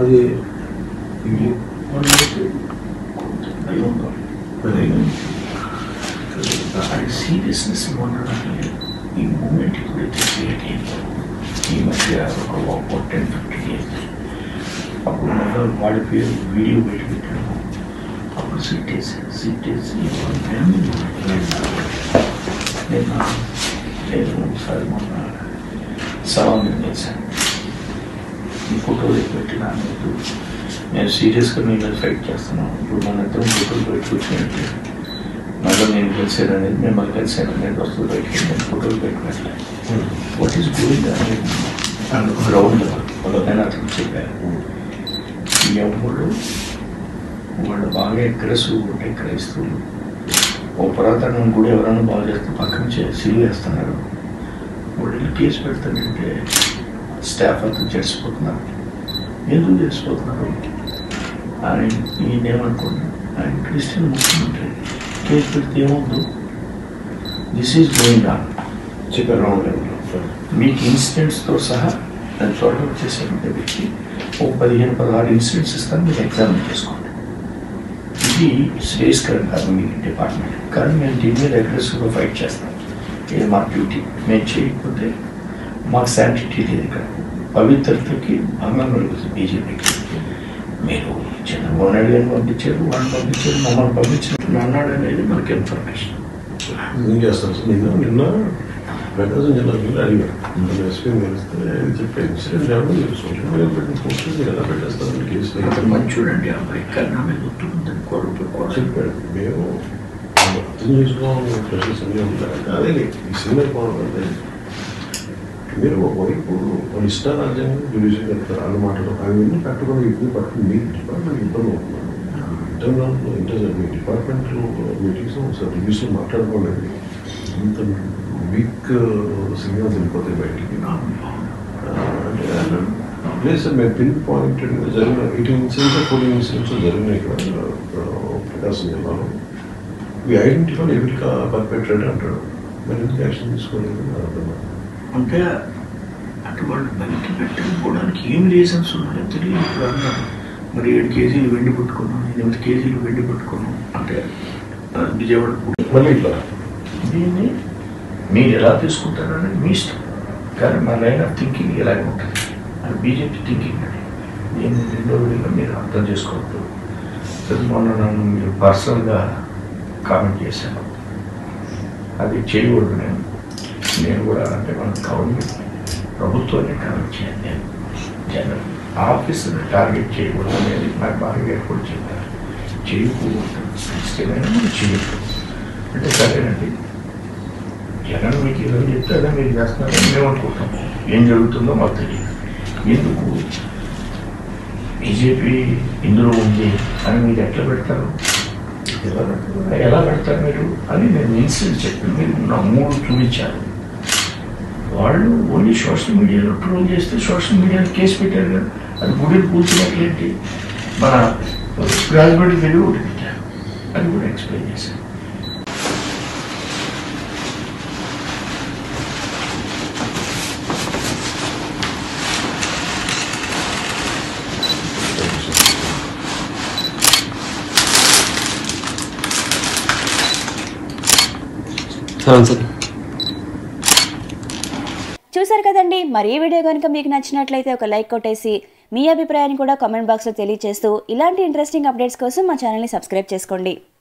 అది ఇది అది సీరియస్నెస్ ఉండడానికి ఈ మూమెంట్ ఎప్పుడైతే క్రియేట్ అయిందో ఈ మధ్య ఒక టెన్ ఫిఫ్టీన్ ఇయర్స్ అప్పుడు మళ్ళీ వాడి పేరు వీడియో బయట పెట్టాము అప్పుడు సిట్ వేసి సిట్ వేసి నేను నేను ఒకసారి మొన్న సరౌండింగ్ చేశాను ఈ ఫోటోలు పెట్టినా లేదు నేను సీరియస్గా మీ మీద ఫైట్ చేస్తున్నాను ఇప్పుడు మన ఇద్దరం ఫోటోలు పెట్టి కూర్చున్నట్టు మళ్ళీ నేను కలిసాను అనేది మిమ్మల్ని కలిసాను అనేది వస్తుంది బయటికి నేను ఫోటోలు పెట్టినట్లే వాట్ ఈస్ గోయింగ్ అనేది గ్రౌండ్ నేను అతను చెప్పాను ఎవరు వాళ్ళు బాగా అగ్రెసివ్ ఉంటే క్రైస్తవులు ఓ పురాతన గుడి ఎవరైనా బాగా చేస్తే పక్కన సిలి వేస్తున్నారు వాళ్ళు వెళ్ళి కేసు పెడతానంటే స్టాఫ్ అంతా చేసిపోతున్నారు ఎందుకు చేసిపోతున్నారు ఆయన ఈయన ఏమనుకున్నాను ఆయన క్రిస్టియన్ ముఖ్యమంత్రి కేసు పెడితే ఏమవుద్దు దిస్ ఈజ్ గోయింగ్ ఆన్ చెప్పారు రౌండ్ లెవెల్లో మీకు ఇన్సిడెంట్స్తో సహా నేను త్వరగా వచ్చేసాను వ్యక్తి ఓ పదిహేను పదహారు ఇన్సిడెంట్స్ ఇస్తాను మీరు ఎగ్జామిన్ చేసుకోండి ఇది శ్రేయస్కరం కాదు మీ డిపార్ట్మెంట్ కానీ మేము దీని మీద అగ్రెసివ్గా ఫైట్ చేస్తాం ఇది మా డ్యూటీ మేము చేయకపోతే మాకు శాంటిటీ లేదు ఇక్కడ పవిత్రతకి భంగం కలుగుతుంది బీజేపీకి మీరు చంద్రబాబు నాయుడు గారిని పంపించారు వాళ్ళని పంపించారు మమ్మల్ని పంపించారు అన్నాడు అనేది మనకి ఇన్ఫర్మేషన్ ఏం చేస్తాను సార్ నిన్న నిన్న ప్రకాశం జిల్లా వెళ్ళి అడిగారు మన ఎస్పీ కలిస్తే చెప్పే ఇన్సిడెంట్ ఏమో మీరు సోషల్ మీడియా పెట్టిన పోస్ట్ మీరు ఎలా పెట్టేస్తారని కేసులో అతను మంచోడండి అబ్బాయి కానీ నా మీద ఒత్తుకుందని కొడుకు కూడా చెప్పాడు మేము అర్థం చేసుకోవాలి ప్రశ్నలు అన్నీ ఉంటాయి అదే ఈ సినిమా బాగుందంటే మీరు ఒకవైపు వాళ్ళ ఇష్టారాజ్యంగా రిలీజన్ చెప్తారు వాళ్ళు మాట్లాడరు అవన్నీ పెట్టుకొని ఇబ్బంది పట్టుకుని మీ డిపార్ట్మెంట్ ఇబ్బంది అవుతున్నారు ఇంటర్నల్ ఇంటర్ మీ డిపార్ట్మెంట్ మీటింగ్స్ ఒకసారి రివ్యూస్లో మాట్లాడుకోండి ఇంత వీక్ సిగ్నల్స్ వెళ్ళిపోతాయి బయటికి అంటే లేదు సార్ మేము పిన్ పాయింట్ జరిగిన ఎయిటీన్ ఇన్సిడెంట్స్ ఫోర్టీన్ ఇన్సిడెంట్స్ జరిగినాయి ఇక్కడ ఇక్కడ ప్రకాశం జిల్లాలో వి ఐడెంటిఫై ఎవరి పర్ఫెక్టెడ్ అంటాడు మరి ఎందుకు యాక్షన్ తీసుకోలేదు అర్థం కాదు. అంటే అటు వాళ్ళు బయట పెట్టుకోవడానికి ఏం రీజన్స్ ఉన్నాయో తెలియదు ఇప్పుడు అన్నారు మరి ఏడు కేజీలు వెండి పట్టుకున్నాం ఎనిమిది కేజీలు వెండి పట్టుకున్నాం అంటే ఆ, విజయవాడ కూడా. మళ్ళీ ఇట్లా దీన్ని మీరు ఎలా తీసుకుంటారనేది మీ ఇష్టం కానీ మా లైన్ ఆఫ్ థింకింగ్ ఇలాగే ఉంటుంది అది బీజేపీ థింకింగ్ అది దీన్ని రెండో విధంగా మీరు అర్థం చేసుకోవద్దు సరే మొన్న నన్ను మీరు పర్సనల్గా కామెంట్ చేశాను అది చేయకూడదు నేను నేను కూడా అంటే మన గవర్నమెంట్ ప్రభుత్వాన్ని కామెంట్ చేయాలి నేను జనరల్ ఆఫీసుని టార్గెట్ చేయకూడదు అనేది నాకు బాగా కూడా చెప్పారు చేయకూడదు క్రిస్టియన్ చేయకూడదు అంటే సరేనండి జగన్ మీకు ఏదో చెప్తే అదే మీరు చేస్తున్నారని మేము అనుకుంటాం ఏం జరుగుతుందో మాకు తెలియదు ఎందుకు బీజేపీ ఇందులో ఉంది అని మీరు ఎట్లా పెడతారు ఎలా పెడతారు? ఎలా పెడతారు మీరు అని నేను ఇన్సిడెంట్ చెప్పి మీరు నా మూడు చూపించారు వాళ్ళు ఓన్లీ సోషల్ మీడియాలో ట్రోల్ చేస్తే సోషల్ మీడియాలో కేసు పెట్టారు కదా అది గుడిని కూల్చినట్లేంటి మన రాజమండ్రి వెళ్ళి ఒకటి పెట్టారు అది కూడా ఎక్స్ప్లెయిన్ చేశాను అవును సార్ చూసారు కదండి మరి ఈ వీడియో కనుక మీకు నచ్చినట్లయితే ఒక లైక్ కొట్టేసి మీ అభిప్రాయాన్ని కూడా కామెంట్ బాక్స్లో తెలియజేస్తూ ఇలాంటి ఇంట్రెస్టింగ్ అప్డేట్స్ కోసం మా ఛానల్ని సబ్స్క్రైబ్ చేసుకోండి